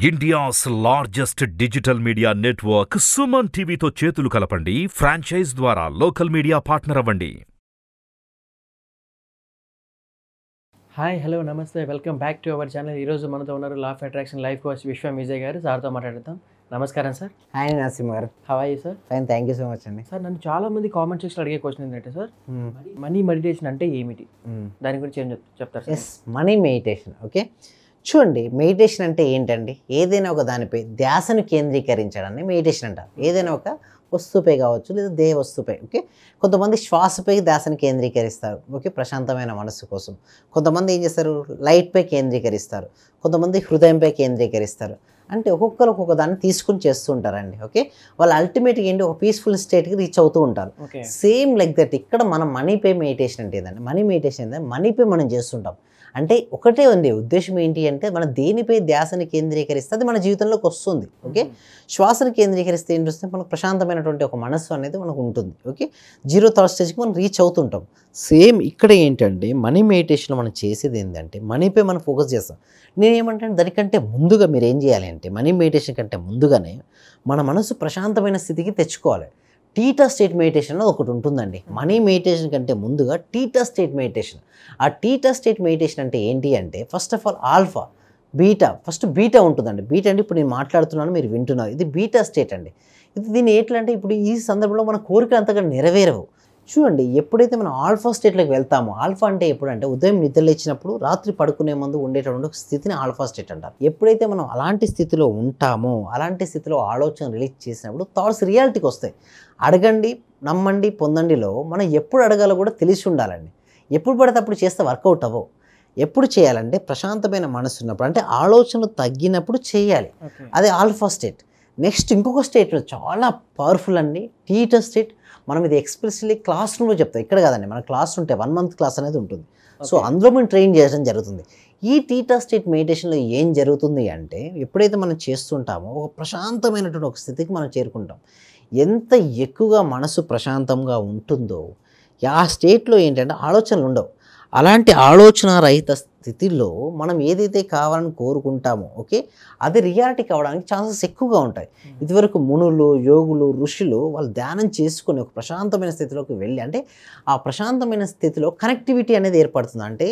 India's largest digital media network Suman టీవీతో చేతులు కలపండి ఫ్రాంచైజ్ ద్వారా లోకల్ మీడియా పార్ట్నర్ అవ్వండి హాయ్ హలో నమస్తే welcome back to our channel ఈరోజు మనతో ఉన్నారు law of attraction life coach Vishwam Vijay garu సార్తో మాట్లాడతాం నమస్కారం sir hi Narasimha garu how are you sir fine thank you so much అండి సార్ నన్ను చాలా మంది కామెంట్ సెక్షన్ అడిగే క్వశ్చన్ ఏంటంటే సార్ మనీ మెడిటేషన్ అంటే ఏమిటి దాని గురించి ఏం చెప్- చెప్తారు sir yes money meditation okay చూడండి మెడిటేషన్ అంటే ఏంటండి ఏదైనా ఒక దానిపై ధ్యాసను కేంద్రీకరించడాన్ని మెడిటేషన్ అంటారు ఏదైనా ఒక వస్తువుపై కావచ్చు లేదా దేహ వస్తువుపై ఓకే కొంతమంది శ్వాసపై ధ్యాసను కేంద్రీకరిస్తారు ఓకే ప్రశాంతమైన మనసు కోసం కొంతమంది ఏం చేస్తారు లైట్పై కేంద్రీకరిస్తారు కొంతమంది హృదయంపై కేంద్రీకరిస్తారు అంటే ఒక్కొక్కరు ఒక్కొక్క దాన్ని తీసుకుని చేస్తూ ఉంటారండి ఓకే వాళ్ళు అల్టిమేట్గా ఏంటి ఒక పీస్ఫుల్ స్టేట్కి రీచ్ అవుతూ ఉంటారు ఓకే సేమ్ లైక్ దట్ ఇక్కడ మనం మనీ పే మెడిటేషన్ అంటే ఏంటంటే మనీ మెడిటేషన్ ఏంటంటే మనీ పే మనం చేస్తుంటాం అంటే ఒకటే ఉంది ఉద్దేశం ఏంటి అంటే మన దేనిపై ధ్యాసని కేంద్రీకరిస్తే అది మన జీవితంలోకి వస్తుంది ఓకే శ్వాసను కేంద్రీకరిస్తే ఏంటి వస్తే మనకు ప్రశాంతమైనటువంటి ఒక మనస్సు అనేది మనకు ఉంటుంది ఓకే జీరో థాట్ స్టేజ్కి మనం రీచ్ అవుతుంటాం సేమ్ ఇక్కడ ఏంటంటే మనీ మెడిటేషన్లో మనం చేసేది ఏంటంటే మనీపై మనం ఫోకస్ చేస్తాం నేను ఏమంటే దానికంటే ముందుగా మీరు ఏం చేయాలి అంటే మనీ మెడిటేషన్ కంటే ముందుగానే మన మనసు ప్రశాంతమైన స్థితికి తెచ్చుకోవాలి టీటా స్టేట్ మెడిటేషన్ అనేది ఒకటి ఉంటుందండి మనీ మెడిటేషన్ కంటే ముందుగా టీటా స్టేట్ మెడిటేషన్ ఆ టీటా స్టేట్ మెడిటేషన్ అంటే ఏంటి అంటే first of all alpha beta first beta ఉంటుందండి బీటా అంటే ఇప్పుడు నేను మాట్లాడుతున్నాను మీరు వింటున్నారు ఇది బీటా స్టేట్ అండి ఇది దీన్ని ఎట్లా అంటే ఇప్పుడు ఈ సందర్భంలో మన కోరికలు అంతగా నెరవేరవు చూడండి ఎప్పుడైతే మనం ఆల్ఫా స్టేట్లోకి వెళ్తామో ఆల్ఫా అంటే ఎప్పుడు అంటే ఉదయం నిద్ర లేచినప్పుడు రాత్రి పడుకునే ముందు ఉండేటటువంటి ఒక స్థితిని ఆల్ఫా స్టేట్ అంటారు ఎప్పుడైతే మనం అలాంటి స్థితిలో ఉంటామో అలాంటి స్థితిలో ఆలోచన రిలీజ్ చేసినప్పుడు థాట్స్ రియాలిటీకి వస్తాయి అడగండి నమ్మండి పొందండిలో మనం ఎప్పుడు అడగాలో కూడా తెలిసి ఉండాలండి ఎప్పుడు పడితే అప్పుడు చేస్తే వర్కౌట్ అవ్వవు ఎప్పుడు చేయాలంటే ప్రశాంతమైన మనసు ఉన్నప్పుడు అంటే ఆలోచనలు తగ్గినప్పుడు చేయాలి ఓకే అది ఆల్ఫా స్టేట్ నెక్స్ట్ ఇంకొక స్టేట్ చాలా పవర్ఫుల్ అండి టీటర్ స్టేట్ మనం ఇది ఎక్స్ప్రెస్లీ క్లాస్ రూమ్లో చెప్తాం ఇక్కడ కాదండి మన క్లాస్ ఉంటే వన్ మంత్ క్లాస్ అనేది ఉంటుంది సో Okay. అందులో మనం ట్రైన్ చేయడం జరుగుతుంది ఈ టీటా స్టేట్ మెడిటేషన్లో ఏం జరుగుతుంది అంటే ఎప్పుడైతే మనం చేస్తుంటామో ఒక ప్రశాంతమైనటువంటి ఒక స్థితికి మనం చేరుకుంటాం ఎంత ఎక్కువగా మనసు ప్రశాంతంగా ఉంటుందో ఆ స్టేట్లో ఏంటంటే ఆలోచనలు ఉండవు అలాంటి ఆలోచన రహిత స్థితిలో మనం ఏదైతే కావాలని కోరుకుంటామో ఓకే అది రియాలిటీ కావడానికి ఛాన్సెస్ ఎక్కువగా ఉంటాయి ఇదివరకు మునులు యోగులు ఋషులు వాళ్ళు ధ్యానం చేసుకొని ఒక ప్రశాంతమైన స్థితిలోకి వెళ్ళి అంటే ఆ ప్రశాంతమైన స్థితిలో కనెక్టివిటీ అనేది ఏర్పడుతుంది అంటే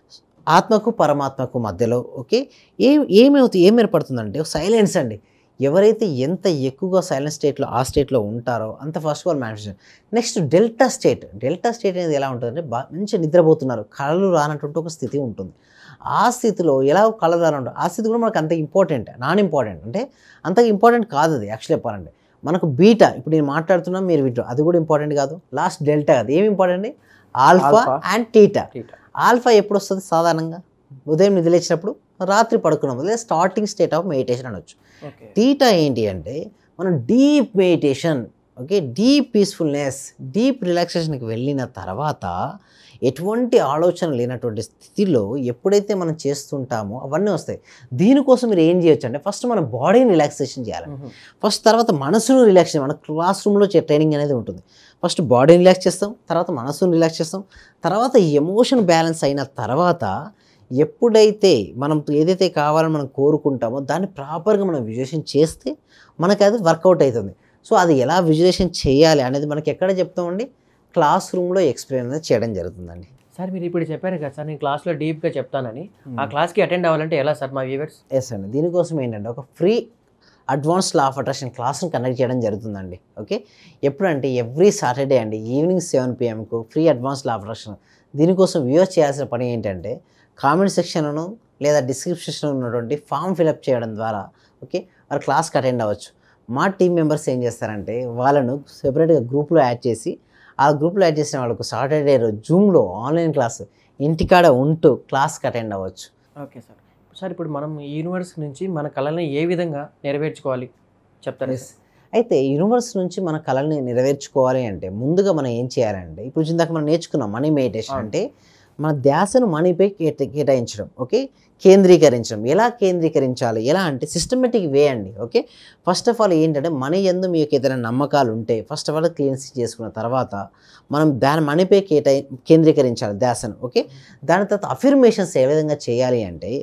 ఆత్మకు పరమాత్మకు మధ్యలో ఓకే ఏం ఏమవుతుంది ఏం ఏర్పడుతుందంటే సైలెన్స్ అండి ఎవరైతే ఎంత ఎక్కువగా సైలెంట్ స్టేట్లో ఆ స్టేట్లో ఉంటారో అంత first of all manifestation next delta state delta state అనేది ఎలా ఉంటుందంటే బా మంచిగా నిద్రపోతున్నారు కళలు రానటువంటి ఒక స్థితి ఉంటుంది ఆ స్థితిలో ఎలా కళలు రానంటారు ఆ స్థితి కూడా మనకు అంత ఇంపార్టెంట్ నాన్ ఇంపార్టెంట్ అంటే అంత ఇంపార్టెంట్ కాదు అది యాక్చువల్ చెప్పాలంటే మనకు బీటా ఇప్పుడు నేను మాట్లాడుతున్నా మీరు వింటారు అది కూడా ఇంపార్టెంట్ కాదు లాస్ట్ డెల్టా కాదు ఏమి important alpha Alpha. And theta Theta. Alpha ఎప్పుడు వస్తుంది సాధారణంగా ఉదయం నిద్రలేచినప్పుడు రాత్రి పడుకున్నప్పుడు లేదా స్టార్టింగ్ స్టేట్ ఆఫ్ మెడిటేషన్ అనొచ్చు ఓకే టీటా ఏంటి అంటే మనం deep meditation okay deep peacefulness deep రిలాక్సేషన్కి వెళ్ళిన తర్వాత ఎటువంటి ఆలోచన లేనటువంటి స్థితిలో ఎప్పుడైతే మనం చేస్తుంటామో అవన్నీ వస్తాయి దీనికోసం మీరు ఏం చేయొచ్చు అంటే ఫస్ట్ మన బాడీని రిలాక్సేషన్ చేయాలి ఫస్ట్ తర్వాత మనసును రిలాక్స్ మన క్లాస్ రూమ్లో ట్రైనింగ్ అనేది ఉంటుంది ఫస్ట్ బాడీని రిలాక్స్ చేస్తాం తర్వాత మనసును రిలాక్స్ చేస్తాం తర్వాత ఎమోషన్ బ్యాలెన్స్ అయిన తర్వాత ఎప్పుడైతే మనం ఏదైతే కావాలని మనం కోరుకుంటామో దాన్ని ప్రాపర్గా మనం విజువేషన్ చేస్తే మనకి అది వర్కౌట్ అవుతుంది సో అది ఎలా విజువేషన్ చేయాలి అనేది మనకి ఎక్కడ చెప్తామండి క్లాస్ రూమ్లో ఎక్స్ప్లెయిన్ అనేది చేయడం జరుగుతుందండి సార్ మీరు ఇప్పుడు చెప్పారు కదా సార్ నేను క్లాస్లో డీప్గా చెప్తానని ఆ క్లాస్కి అటెండ్ అవ్వాలంటే ఎలా సార్ మా వ్యూవర్స్ ఎస్ అండి దీనికోసం ఏంటంటే ఒక free advance law of attraction క్లాస్ని కండక్ట్ చేయడం జరుగుతుందండి ఓకే ఎప్పుడంటే ఎవ్రీ సాటర్డే అండి ఈవినింగ్ సెవెన్ పిఎంకు free advance law of attraction దీనికోసం వ్యూస్ చేయాల్సిన పని ఏంటంటే కామెంట్ సెక్షన్ను లేదా డిస్క్రిప్షన్లో ఉన్నటువంటి ఫామ్ ఫిలప్ చేయడం ద్వారా ఓకే వారు క్లాస్కి అటెండ్ అవ్వచ్చు మా టీం మెంబర్స్ ఏం చేస్తారంటే వాళ్ళను సెపరేట్గా గ్రూప్లో యాడ్ చేసి ఆ గ్రూప్లో యాడ్ చేసిన వాళ్ళకు సాటర్డే రోజు జూమ్లో ఆన్లైన్ క్లాస్ ఇంటికాడ ఉంటూ క్లాస్కి అటెండ్ అవ్వచ్చు ఓకే సార్ సార్ ఇప్పుడు మనం ఈ యూనివర్స్ నుంచి మన కళల్ని ఏ విధంగా నెరవేర్చుకోవాలి చెప్తారా Yes. అయితే యూనివర్స్ నుంచి మన కళల్ని నెరవేర్చుకోవాలి అంటే ముందుగా మనం ఏం చేయాలంటే ఇప్పుడు ఇందాక మనం నేర్చుకున్నాం మనీ మెడిటేషన్ అవును. అంటే మన ధ్యాసను మనీపై కేట కేటాయించడం ఓకే కేంద్రీకరించడం ఎలా కేంద్రీకరించాలి ఎలా అంటే సిస్టమేటిక్ వే అండి ఓకే ఫస్ట్ ఆఫ్ ఆల్ ఏంటంటే మనీ ఎందు మీకు ఏదైనా నమ్మకాలు ఉంటే ఫస్ట్ ఆఫ్ ఆల్ క్లీన్స్ చేసుకున్న తర్వాత మనం దాని మనీపై కేటాయి కేంద్రీకరించాలి ధ్యాసను ఓకే దాని తర్వాత అఫిర్మేషన్స్ ఏ విధంగా చేయాలి అంటే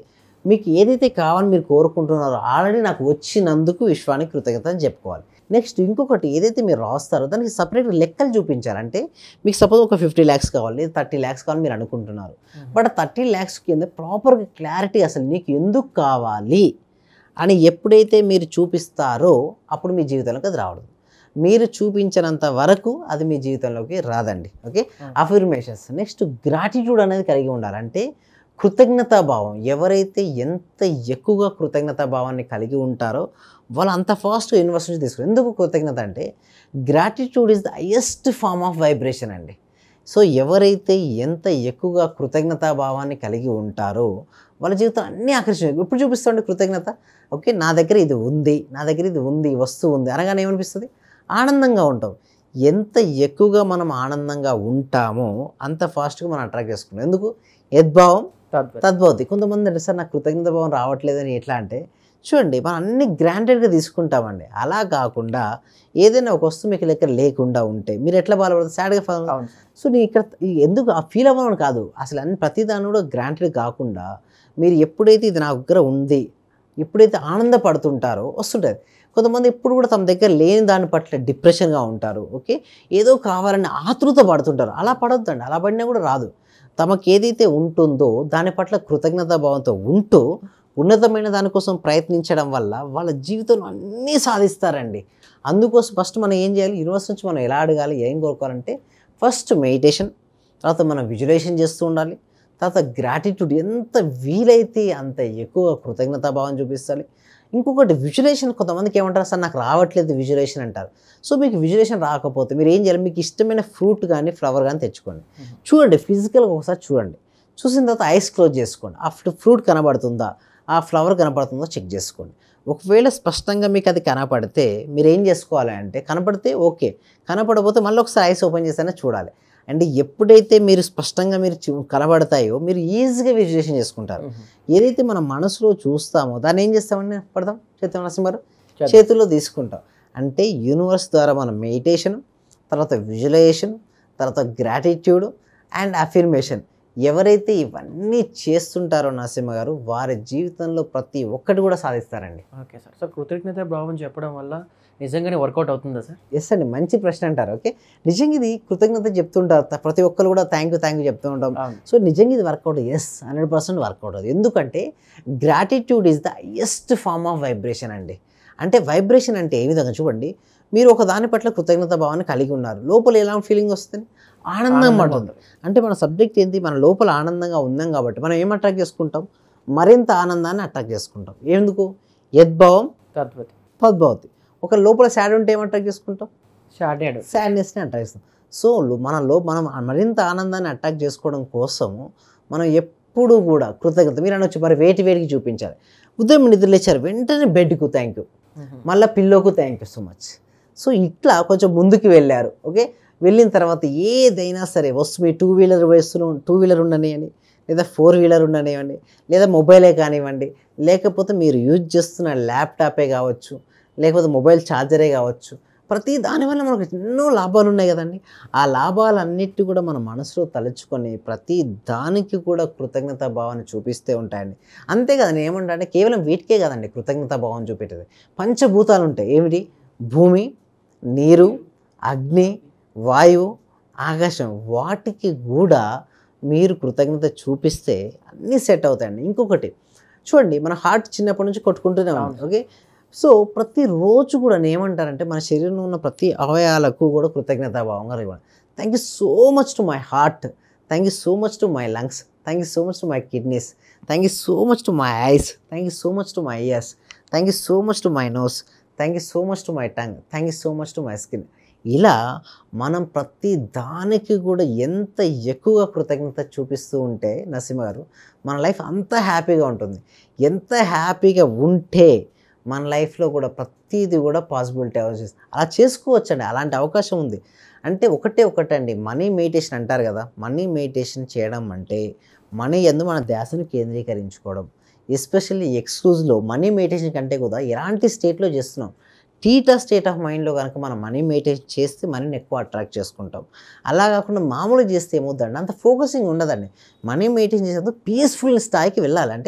మీకు ఏదైతే కావాలని మీరు కోరుకుంటున్నారో ఆల్రెడీ నాకు వచ్చినందుకు విశ్వానికి కృతజ్ఞత అని చెప్పుకోవాలి నెక్స్ట్ ఇంకొకటి ఏదైతే మీరు రాస్తారో దానికి సపరేట్ లెక్కలు చూపించాలంటే మీకు సపోజ్ ఒక ఫిఫ్టీ ల్యాక్స్ కావాలి లేదా థర్టీ ల్యాక్స్ కావాలి మీరు అనుకుంటున్నారు బట్ థర్టీ ల్యాక్స్ కింద ప్రాపర్గా క్లారిటీ అసలు నీకు ఎందుకు కావాలి అని ఎప్పుడైతే మీరు చూపిస్తారో అప్పుడు మీ జీవితంలోకి అది రావడం మీరు చూపించినంత వరకు అది మీ జీవితంలోకి రాదండి ఓకే అఫర్మేషన్స్ నెక్స్ట్ గ్రాటిట్యూడ్ అనేది కలిగి ఉండాలంటే కృతజ్ఞతా భావం ఎవరైతే ఎంత ఎక్కువగా కృతజ్ఞతా భావాన్ని కలిగి ఉంటారో వాళ్ళు అంత ఫాస్ట్గా యూనివర్స్ నుంచి తీసుకున్నారు ఎందుకు కృతజ్ఞత అంటే gratitude is the highest form of vibration అండి సో ఎవరైతే ఎంత ఎక్కువగా కృతజ్ఞతా భావాన్ని కలిగి ఉంటారో వాళ్ళ జీవితం అన్నీ ఆకర్షణ ఎప్పుడు చూపిస్తుంది కృతజ్ఞత ఓకే నా దగ్గర ఇది ఉంది నా దగ్గర ఇది ఉంది ఈ వస్తువు ఉంది అనగానే ఏమనిపిస్తుంది ఆనందంగా ఉంటాం ఎంత ఎక్కువగా మనం ఆనందంగా ఉంటామో అంత ఫాస్ట్గా మనం అట్రాక్ట్ చేసుకుంటాం ఎందుకు యద్భావం తద్వత్. తద్భవతి కొంతమంది అంటే సార్ నాకు కృతజ్ఞత భావం రావట్లేదని ఎట్లా అంటే చూడండి మనం అన్ని గ్రాంటెడ్గా తీసుకుంటామండి అలా కాకుండా ఏదైనా ఒక వస్తువు మీకు లెక్క లేకుండా ఉంటే మీరు ఎట్లా బాధపడతారు సాడ్గా ఫీల్ అవును సో నీ ఇక్కడ ఈ ఎందుకు ఆ ఫీల్ అవ్వడం కాదు అసలు అన్ని ప్రతి దాన్ని కూడా గ్రాంటెడ్ కాకుండా మీరు ఎప్పుడైతే ఇది నా దగ్గర ఉంది ఎప్పుడైతే ఆనందపడుతుంటారో వస్తుంటుంది కొంతమంది ఎప్పుడు కూడా తమ దగ్గర లేని దాని పట్ల డిప్రెషన్గా ఉంటారు ఓకే ఏదో కావాలని ఆతృత పడుతుంటారు అలా పడొద్దండి అలా పడినా కూడా రాదు తమకు ఏదైతే ఉంటుందో దాని పట్ల కృతజ్ఞతా భావంతో ఉంటూ ఉన్నతమైన దానికోసం ప్రయత్నించడం వల్ల వాళ్ళ జీవితంలో అన్నీ సాధిస్తారండి అందుకోసం ఫస్ట్ మనం ఏం చేయాలి యూనివర్స్ నుంచి మనం ఎలా అడగాలి ఏం కోరుకోవాలంటే ఫస్ట్ మెడిటేషన్ తర్వాత మనం విజువలైజేషన్ చేస్తూ ఉండాలి తర్వాత గ్రాటిట్యూడ్ ఎంత వీలైతే అంత ఎక్కువ కృతజ్ఞతా భావం చూపిస్తాలి ఇంకొకటి విజువలైజేషన్ కొంతమందికి ఏమంటారు సార్ నాకు రావట్లేదు విజువలైజేషన్ అంటారు సో మీకు విజువలైజేషన్ రాకపోతే మీరు ఏం చేయాలి మీకు ఇష్టమైన ఫ్రూట్ కానీ ఫ్లవర్ కానీ తెచ్చుకోండి చూడండి ఫిజికల్గా ఒకసారి చూడండి చూసిన తర్వాత ఐస్ క్లోజ్ చేసుకోండి ఆ ఫ్రూట్ కనబడుతుందా ఆ ఫ్లవర్ కనపడుతుందో చెక్ చేసుకోండి ఒకవేళ స్పష్టంగా మీకు అది కనపడితే మీరు ఏం చేసుకోవాలి అంటే కనపడితే ఓకే కనపడకపోతే మళ్ళీ ఒకసారి ఐస్ ఓపెన్ చేస్తేనే చూడాలి అంటే ఎప్పుడైతే మీరు స్పష్టంగా మీరు చూ- కనబడతాయో మీరు ఈజీగా విజువలేషన్ చేసుకుంటారు ఏదైతే మన మనసులో చూస్తామో దాన్ని ఏం చేస్తామండి పడదాం చేద్దాం నరసింహారు చేద్దాం. చేతుల్లో తీసుకుంటాం అంటే యూనివర్స్ ద్వారా మనం మెడిటేషన్ తర్వాత విజువలైజేషన్ తర్వాత గ్రాటిట్యూడ్ అండ్ అఫిర్మేషన్ ఎవరైతే ఇవన్నీ చేస్తుంటారో నరసింహ గారు వారి జీవితంలో ప్రతి ఒక్కటి కూడా సాధిస్తారండి ఓకే సార్ సో కృతజ్ఞత భావం చెప్పడం వల్ల నిజంగానే వర్కౌట్ అవుతుందా సార్ ఎస్ అండి మంచి ప్రశ్న అంటారు ఓకే నిజంగా ఇది కృతజ్ఞత చెప్తుంటారు త- ప్రతి ఒక్కరు కూడా థ్యాంక్ యూ థ్యాంక్ యూ చెప్తూ ఉంటాం అవును సో నిజంగా ఇది work out yes hundred percent work out అవుతుంది ఎందుకంటే gratitude is the highest form of vibration అండి అంటే వైబ్రేషన్ అంటే ఏ విధంగా చూడండి మీరు ఒక దాని పట్ల కృతజ్ఞత భావాన్ని కలిగి ఉన్నారు లోపల ఎలా ఫీలింగ్ వస్తుంది ఆనందం పడుతుంది అంటే మన సబ్జెక్ట్ ఏంటి మన లోపల ఆనందంగా ఉందాం కాబట్టి మనం ఏం అట్రాక్ట్ చేసుకుంటాం మరింత ఆనందాన్ని అట్రాక్ట్ చేసుకుంటాం ఎందుకు యద్భావం తద్వతి తద్భవతి ఒక లోపల సాడ్ ఉంటే ఏం అట్రాక్ట్ చేసుకుంటాం షార్టెడ్ సాడ్నెస్ని అట్రాక్ట్ చేస్తాం సో లో- మనలో మనం మరింత ఆనందాన్ని అట్రాక్ట్ చేసుకోవడం కోసము మనం ఎప్పుడూ కూడా కృతజ్ఞత మీరు అనొచ్చు మరి వేటి వేడికి చూపించాలి ఉదయం నిద్ర లేచారు వెంటనే బెడ్కు థ్యాంక్ యూ మళ్ళీ పిల్లోకు thank you so much so ఇట్లా కొంచెం ముందుకు వెళ్ళారు ఓకే వెళ్ళిన తర్వాత ఏదైనా సరే వస్తు మీ టూ వీలర్ వస్తున్న టూ వీలర్ ఉండనివ్వండి లేదా ఫోర్ వీలర్ ఉండనివ్వండి లేదా మొబైలే కానివ్వండి లేకపోతే మీరు యూజ్ చేస్తున్న ల్యాప్టాపే కావచ్చు లేకపోతే మొబైల్ ఛార్జరే కావచ్చు ప్రతి దానివల్ల మనకు ఎన్నో లాభాలు ఉన్నాయి కదండి ఆ లాభాలన్నిటి కూడా మన మనసులో తలుచుకొని ప్రతి దానికి కూడా కృతజ్ఞత భావాన్ని చూపిస్తూ ఉంటాయండి అంతేకాదండి ఏమంటా అంటే కేవలం వీటికే కదండి కృతజ్ఞత భావం చూపెట్టేది పంచభూతాలు ఉంటాయి ఏమిటి భూమి నీరు అగ్ని వాయువు ఆకాశం వాటికి కూడా మీరు కృతజ్ఞత చూపిస్తే అన్నీ సెట్ అవుతాయండి ఇంకొకటి చూడండి మన హార్ట్ చిన్నప్పటి నుంచి కొట్టుకుంటూనే ఉంది ఓకే సో ప్రతిరోజు కూడా ఏమంటారంటే మన శరీరంలో ఉన్న ప్రతి అవయాలకు కూడా కృతజ్ఞతా భావంగా ఇవ్వాలి thank you so much to my heart thank you so much to my lungs thank you so much to my kidneys thank you so much to my eyes thank you so much to my ears thank you so much to my nose thank you so much to my tongue thank you so much to my skin ఇలా మనం ప్రతి దానికి కూడా ఎంత ఎక్కువగా కృతజ్ఞత చూపిస్తూ ఉంటే నరసింహ గారు మన లైఫ్ అంత హ్యాపీగా ఉంటుంది ఎంత హ్యాపీగా ఉంటే మన లైఫ్లో కూడా ప్రతిదీ కూడా పాసిబిలిటీ అవకాశం అలా చేసుకోవచ్చండి అలాంటి అవకాశం ఉంది అంటే ఒకటే ఒకటండి మనీ మెడిటేషన్ అంటారు కదా మనీ మెడిటేషన్ చేయడం అంటే మనీ ఎందు మన ధ్యాసను కేంద్రీకరించుకోవడం ఎస్పెషల్లీ ఎక్స్క్లూజ్లో మనీ మెడిటేషన్ కంటే కూడా ఎలాంటి స్టేట్లో చేస్తున్నాం టీటా స్టేట్ ఆఫ్ మైండ్లో కనుక మనం మనీ మెడిటేషన్ చేస్తే మనీని ఎక్కువ అట్రాక్ట్ చేసుకుంటాం అలా కాకుండా మామూలుగా చేస్తే ఏమవుతుందండి అంత ఫోకసింగ్ ఉండదండి మనీ మెడిటేషన్ చేసేందుకు పీస్ఫుల్ స్థాయికి వెళ్ళాలి అంటే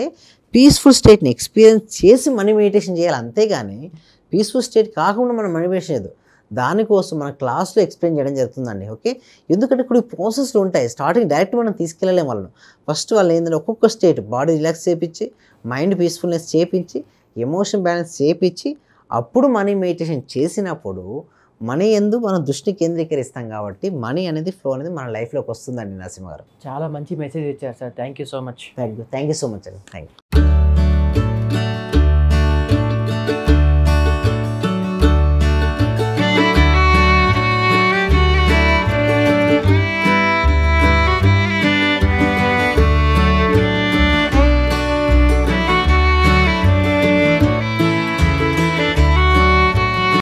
పీస్ఫుల్ స్టేట్ని ఎక్స్పీరియన్స్ చేసి మనీ మెడిటేషన్ చేయాలి అంతేగాని పీస్ఫుల్ స్టేట్ కాకుండా మనం మనీ మెడిటేషన్ చేయదు దానికోసం మన క్లాస్లో ఎక్స్ప్లెయిన్ చేయడం జరుగుతుందండి ఓకే ఎందుకంటే ఇప్పుడు ప్రాసెస్లు ఉంటాయి స్టార్టింగ్ డైరెక్ట్ మనం తీసుకెళ్ళలేం వాళ్ళను ఫస్ట్ వాళ్ళు ఏంటంటే ఒక్కొక్క స్టేట్ బాడీ రిలాక్స్ చేపించి మైండ్ పీస్ఫుల్నెస్ చేపించి ఎమోషన్ బ్యాలెన్స్ చేపించి అప్పుడు మనీ మెడిటేషన్ చేసినప్పుడు మనీ ఎందు మనం దృష్టి కేంద్రీకరిస్తాం కాబట్టి మనీ అనేది ఫ్లో అనేది మన లైఫ్లోకి వస్తుందండి నరసింహ గారు చాలా మంచి మెసేజ్ ఇచ్చారు sir thank you so much thank you thank you so much అండి థ్యాంక్ యూ